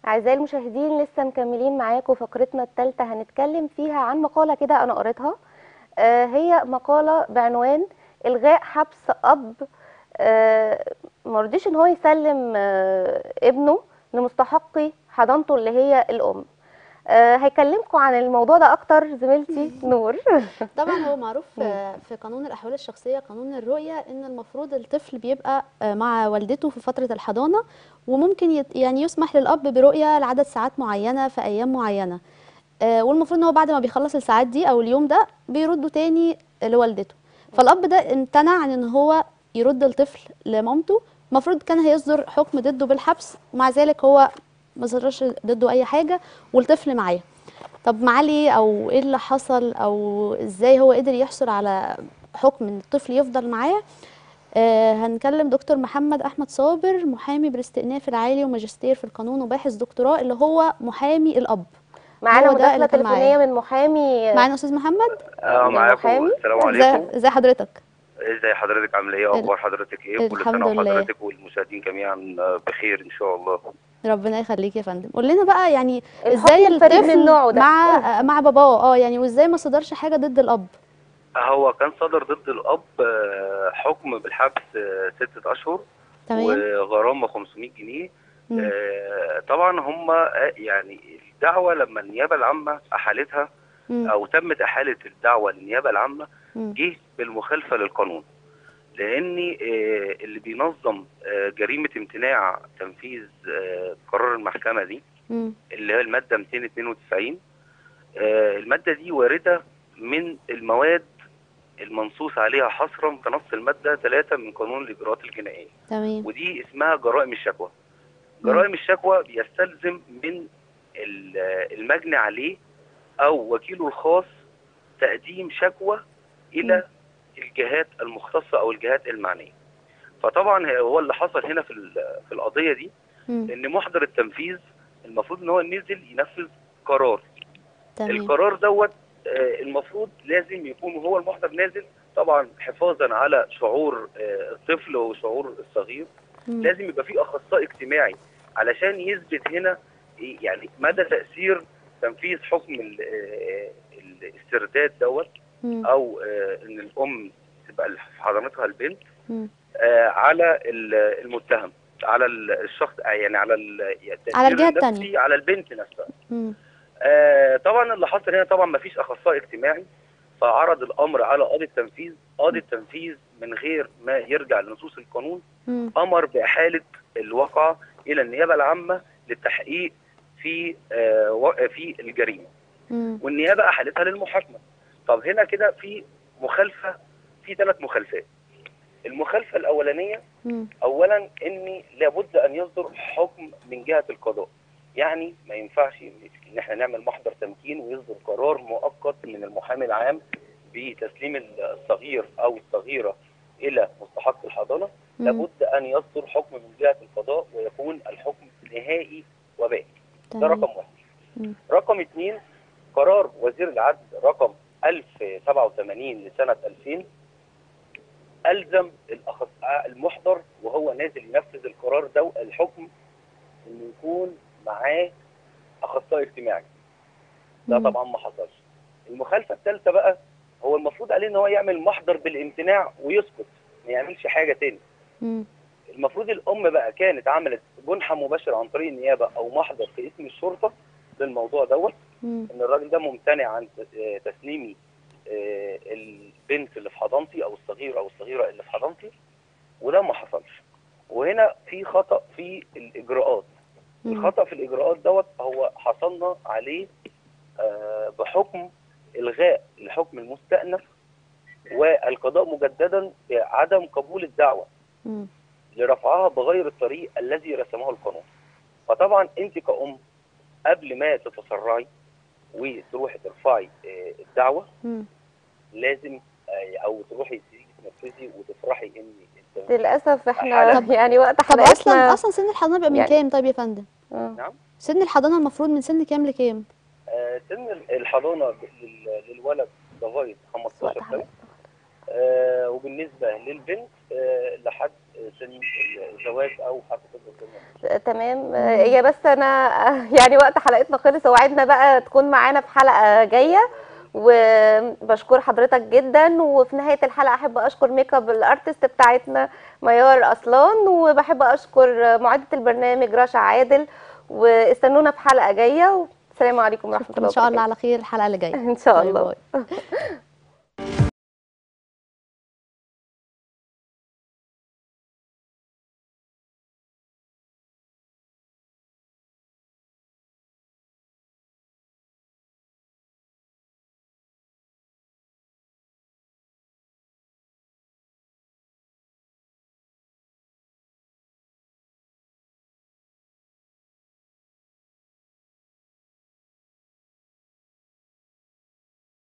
أعزائي المشاهدين لسه مكملين معاكم فقرتنا الثالثة هنتكلم فيها عن مقالة كده أنا قريتها آه، هي مقالة بعنوان إلغاء حبس أب آه، مرضيش إن هو يسلم آه، ابنه لمستحقي حضانته اللي هي الأم آه، هيكلمكم عن الموضوع ده أكتر زميلتي نور طبعا هو معروف آه، في قانون الاحوال الشخصيه قانون الرؤيه ان المفروض الطفل بيبقى آه، مع والدته في فتره الحضانه وممكن يت- يعني يسمح للاب برؤيه لعدد ساعات معينه في ايام معينه آه، والمفروض ان هو بعد ما بيخلص الساعات دي او اليوم ده بيرده تاني لوالدته فالاب ده امتنع عن ان هو يرد الطفل لمامته المفروض كان هيصدر حكم ضده بالحبس ومع ذلك هو ما صدرش ضده اي حاجه والطفل معاه طب معاه ليه او ايه اللي حصل او ازاي هو قدر يحصل على حكم ان الطفل يفضل معاه آه هنكلم دكتور محمد احمد صابر محامي بالاستئناف العالي وماجستير في القانون وباحث دكتوراه اللي هو محامي الاب معانا هو ده مداخلة اللي كان معايا. تليفونية من محامي معانا استاذ محمد اه معاكم محامي؟ السلام ازي عليكم ازي حضرتك ازي حضرتك عامله ايه اخبار حضرتك ايه كل الحمد سنه لله. وحضرتك والمشاهدين جميعا بخير ان شاء الله ربنا يخليك يا فندم قول لنا بقى يعني الحكم ازاي الفريد من الطفل نوعه ده. مع مع باباه اه يعني وازاي ما صدرش حاجه ضد الاب هو كان صدر ضد الاب آه، حكم بالحبس آه، ستة اشهر تمام وغرامه 500 جنيه مم. آه، طبعا هم آه، يعني الدعوه لما النيابه العامه احالتها مم. او تمت احاله الدعوه للنيابه العامه مم. جه بالمخالفه للقانون لان آه، اللي بينظم آه، جريمه امتناع تنفيذ آه، قرار المحكمه دي مم. اللي هي الماده 292 آه، الماده دي وارده من المواد المنصوص عليها حصرا كنص الماده 3 من قانون الاجراءات الجنائيه تمام ودي اسمها جرائم الشكوى جرائم الشكوى بيستلزم من ال- المجني عليه او وكيله الخاص تقديم شكوى الى الجهات المختصه او الجهات المعنيه فطبعا هو اللي حصل هنا في ال- في القضيه دي مم. ان محضر التنفيذ المفروض ان هو نزل ينفذ قرار تمام القرار دوت آه، المفروض لازم يكون هو المحضر نازل طبعا حفاظا على شعور آه، الطفل وشعور الصغير مم. لازم يبقى في اخصائي اجتماعي علشان يثبت هنا إيه يعني مدى تاثير تنفيذ حكم ال- آه، الاسترداد دوت مم. او آه، ان الام تبقى في حضانتها البنت مم. آه، على ال- المتهم على ال- الشخص آه، يعني على ال- يعني على الجهة التأثير التانية. النفسي على البنت نفسها مم. آه، طبعا اللي حصل هنا طبعا ما فيش اخصائي اجتماعي فعرض الامر على قاضي التنفيذ قاضي التنفيذ من غير ما يرجع لنصوص القانون مم. امر باحاله الواقعه الى النيابه العامه للتحقيق في آه، و- في الجريمه مم. والنيابه احالتها للمحاكمه طب هنا كده في مخالفه في ثلاث مخالفات المخالفه الاولانيه مم. اولا ان لابد ان يصدر حكم من جهه القضاء يعني ما ينفعش ان احنا نعمل محضر تمكين ويصدر قرار مؤقت من المحامي العام بتسليم الصغير او الصغيره الى مستحق الحضانه مم. لابد ان يصدر حكم من جهه القضاء ويكون الحكم نهائي وبائن ده تمام. رقم واحد مم. رقم اثنين قرار وزير العدل رقم 1087 لسنة 2000 ألزم الأخص- المحضر وهو نازل ينفذ القرار ده الحكم إنه يكون معاه أخصائي اجتماعي ده مم. طبعا ما حصلش المخالفة الثالثة بقى هو المفروض عليه إن هو يعمل محضر بالامتناع ويسكت ما يعملش حاجة تاني مم. المفروض الام بقى كانت عملت جنحه مباشره عن طريق النيابه او محضر في اسم الشرطه للموضوع دوت مم. ان الراجل ده ممتنع عن ت- آه، تسليمي آه، البنت اللي في حضانتي او الصغير او الصغيره اللي في حضانتي وده ما حصلش وهنا في خطا في الاجراءات مم. الخطا في الاجراءات دوت هو حصلنا عليه آه، بحكم الغاء الحكم المستأنف والقضاء مجددا بعدم قبول الدعوه مم. لرفعها بغير الطريق الذي رسمه القانون فطبعا انت كأم قبل ما تتسرعي وتروحي ترفعي آه، الدعوه مم. لازم آه، او تروحي تيجي تنفذي وتفرحي ان التنفيذ للأسف احنا طب- يعني وقت طب اصلا حلقتنا اصلا سن الحضانه بيبقى من يعني- كام طيب يا فندم آه. نعم سن الحضانه المفروض من سن كام لكام آه، سن الحضانه لل- للولد لغايه وقت 15 سنه حلقتنا آه، وبالنسبه للبنت آه، لحد سن الزواج او حتى تبقى سن تمام آه، هي بس انا يعني وقت حلقتنا خلص وعدنا بقى تكون معانا في حلقه جايه وبشكر حضرتك جدا وفي نهايه الحلقه احب اشكر ميك اب الارتست بتاعتنا ميار اصلان وبحب اشكر معده البرنامج رشا عادل واستنونا في حلقه جايه والسلام عليكم ورحمه الله ان شاء الله وبركاته على خير الحلقه اللي جايه ان شاء باي الله باي.